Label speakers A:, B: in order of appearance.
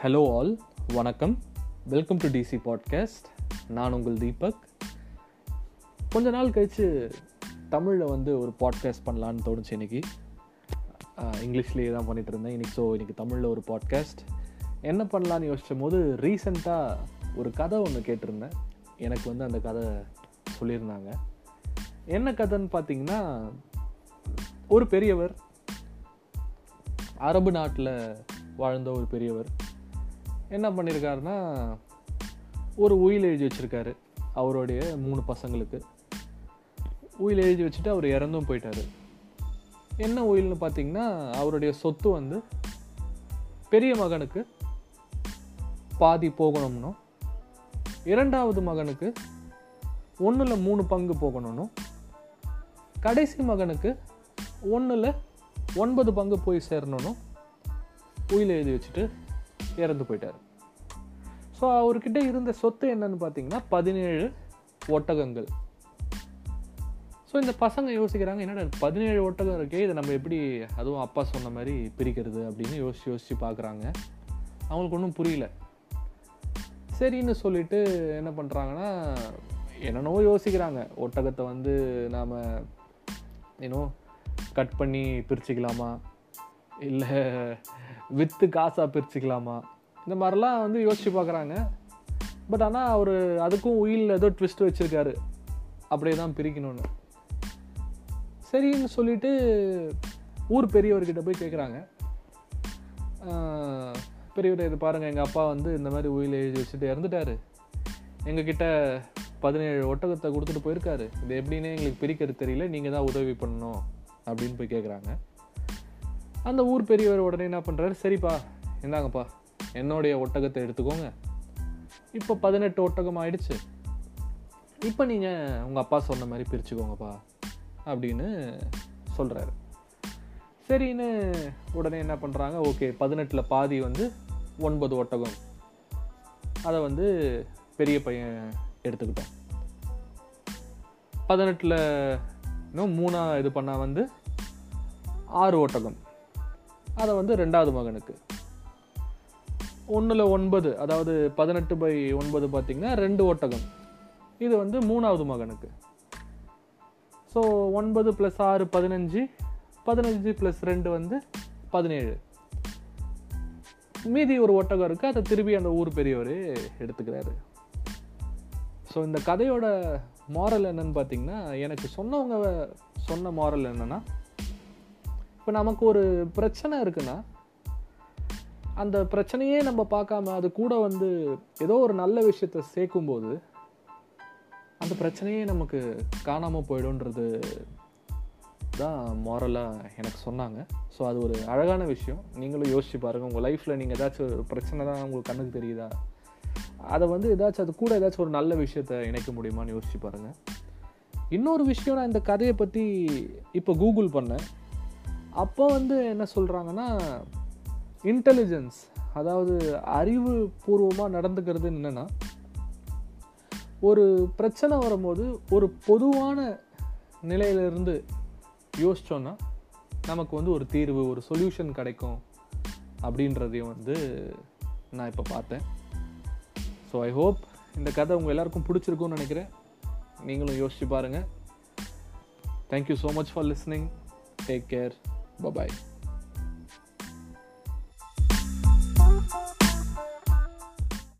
A: hello all வணக்கம் welcome to DC podcast நான் உங்கள் தீபக் கொஞ்ச நாள் கழித்து தமிழில் வந்து ஒரு பாட்காஸ்ட் பண்ணலான்னு தோணுச்சு இன்னைக்கு இங்கிலீஷ்லேயே தான் பண்ணிகிட்டு இருந்தேன் இன்றைக்கி ஸோ இன்றைக்கி தமிழில் ஒரு பாட்காஸ்ட் என்ன பண்ணலான்னு யோசிச்சும் போது ரீசண்டாக ஒரு கதை ஒன்று கேட்டிருந்தேன் எனக்கு வந்து அந்த கதை சொல்லியிருந்தாங்க என்ன கதைன்னு பார்த்தீங்கன்னா ஒரு பெரியவர் அரபு நாட்டில் வாழ்ந்த ஒரு பெரியவர் என்ன பண்ணியிருக்காருன்னா ஒரு உயில் எழுதி வச்சுருக்காரு அவருடைய மூணு பசங்களுக்கு உயில் எழுதி வச்சுட்டு அவர் இறந்தும் போயிட்டார் என்ன உயில்னு பார்த்தீங்கன்னா அவருடைய சொத்து வந்து பெரிய மகனுக்கு பாதி போகணும்னும் இரண்டாவது மகனுக்கு ஒன்றில் மூணு பங்கு போகணும்னும் கடைசி மகனுக்கு ஒன்றில் ஒன்பது பங்கு போய் சேரணும்னும் உயில் எழுதி வச்சுட்டு இறந்து போயிட்டார் ஸோ அவர்கிட்ட இருந்த சொத்து என்னன்னு பார்த்தீங்கன்னா பதினேழு ஒட்டகங்கள் ஸோ இந்த பசங்க யோசிக்கிறாங்க என்னடா பதினேழு ஒட்டகம் இருக்கே இதை நம்ம எப்படி அதுவும் அப்பா சொன்ன மாதிரி பிரிக்கிறது அப்படின்னு யோசிச்சு யோசிச்சு பார்க்குறாங்க அவங்களுக்கு ஒன்றும் புரியல சரின்னு சொல்லிட்டு என்ன பண்ணுறாங்கன்னா என்னென்னவோ யோசிக்கிறாங்க ஒட்டகத்தை வந்து நாம் ஏன்னோ கட் பண்ணி பிரிச்சுக்கலாமா இல்லை விற்று காசாக பிரிச்சுக்கலாமா இந்த மாதிரிலாம் வந்து யோசிச்சு பார்க்குறாங்க பட் ஆனால் அவர் அதுக்கும் உயில் ஏதோ ட்விஸ்ட் வச்சுருக்காரு அப்படியே தான் பிரிக்கணும்னு சரின்னு சொல்லிட்டு ஊர் பெரியவர்கிட்ட போய் கேட்குறாங்க பெரியவர் இது பாருங்கள் எங்கள் அப்பா வந்து இந்த மாதிரி உயில் எழுதி வச்சுட்டு இறந்துட்டாரு எங்ககிட்ட பதினேழு ஒட்டகத்தை கொடுத்துட்டு போயிருக்காரு இது எப்படின்னு எங்களுக்கு பிரிக்கிறது தெரியல நீங்கள் தான் உதவி பண்ணணும் அப்படின்னு போய் கேட்குறாங்க அந்த ஊர் பெரியவர் உடனே என்ன பண்ணுறாரு சரிப்பா இந்தாங்கப்பா என்னுடைய ஒட்டகத்தை எடுத்துக்கோங்க இப்போ பதினெட்டு ஒட்டகம் ஆயிடுச்சு இப்போ நீங்கள் உங்கள் அப்பா சொன்ன மாதிரி பிரிச்சுக்கோங்கப்பா அப்படின்னு சொல்கிறாரு சரின்னு உடனே என்ன பண்ணுறாங்க ஓகே பதினெட்டில் பாதி வந்து ஒன்பது ஒட்டகம் அதை வந்து பெரிய பையன் எடுத்துக்கிட்டோம் பதினெட்டில் இன்னும் மூணாக இது பண்ணால் வந்து ஆறு ஒட்டகம் அதை வந்து ரெண்டாவது மகனுக்கு ஒன்றில் ஒன்பது அதாவது பதினெட்டு பை ஒன்பது பார்த்திங்கன்னா ரெண்டு ஒட்டகம் இது வந்து மூணாவது மகனுக்கு ஸோ ஒன்பது ப்ளஸ் ஆறு பதினஞ்சு பதினஞ்சு ப்ளஸ் ரெண்டு வந்து பதினேழு மீதி ஒரு ஒட்டகம் இருக்குது அதை திருப்பி அந்த ஊர் பெரியவர் எடுத்துக்கிறாரு ஸோ இந்த கதையோட மாரல் என்னன்னு பார்த்தீங்கன்னா எனக்கு சொன்னவங்க சொன்ன மாரல் என்னன்னா இப்போ நமக்கு ஒரு பிரச்சனை இருக்குன்னா அந்த பிரச்சனையே நம்ம பார்க்காம அது கூட வந்து ஏதோ ஒரு நல்ல விஷயத்த சேர்க்கும்போது அந்த பிரச்சனையே நமக்கு காணாமல் போயிடும்ன்றது தான் மாரலாக எனக்கு சொன்னாங்க ஸோ அது ஒரு அழகான விஷயம் நீங்களும் யோசிச்சு பாருங்கள் உங்கள் லைஃப்பில் நீங்கள் ஏதாச்சும் ஒரு பிரச்சனை தான் உங்களுக்கு கண்ணுக்கு தெரியுதா அதை வந்து ஏதாச்சும் அது கூட ஏதாச்சும் ஒரு நல்ல விஷயத்த இணைக்க முடியுமான்னு யோசிச்சு பாருங்கள் இன்னொரு விஷயம் நான் இந்த கதையை பற்றி இப்போ கூகுள் பண்ணேன் அப்போ வந்து என்ன சொல்கிறாங்கன்னா இன்டெலிஜென்ஸ் அதாவது அறிவு பூர்வமாக நடந்துக்கிறது என்னென்னா ஒரு பிரச்சனை வரும்போது ஒரு பொதுவான நிலையிலிருந்து யோசித்தோன்னா நமக்கு வந்து ஒரு தீர்வு ஒரு சொல்யூஷன் கிடைக்கும் அப்படின்றதையும் வந்து நான் இப்போ பார்த்தேன் ஸோ ஐ ஹோப் இந்த கதை உங்கள் எல்லாருக்கும் பிடிச்சிருக்கும்னு நினைக்கிறேன் நீங்களும் யோசிச்சு பாருங்கள் thank you so much for listening take care bye bye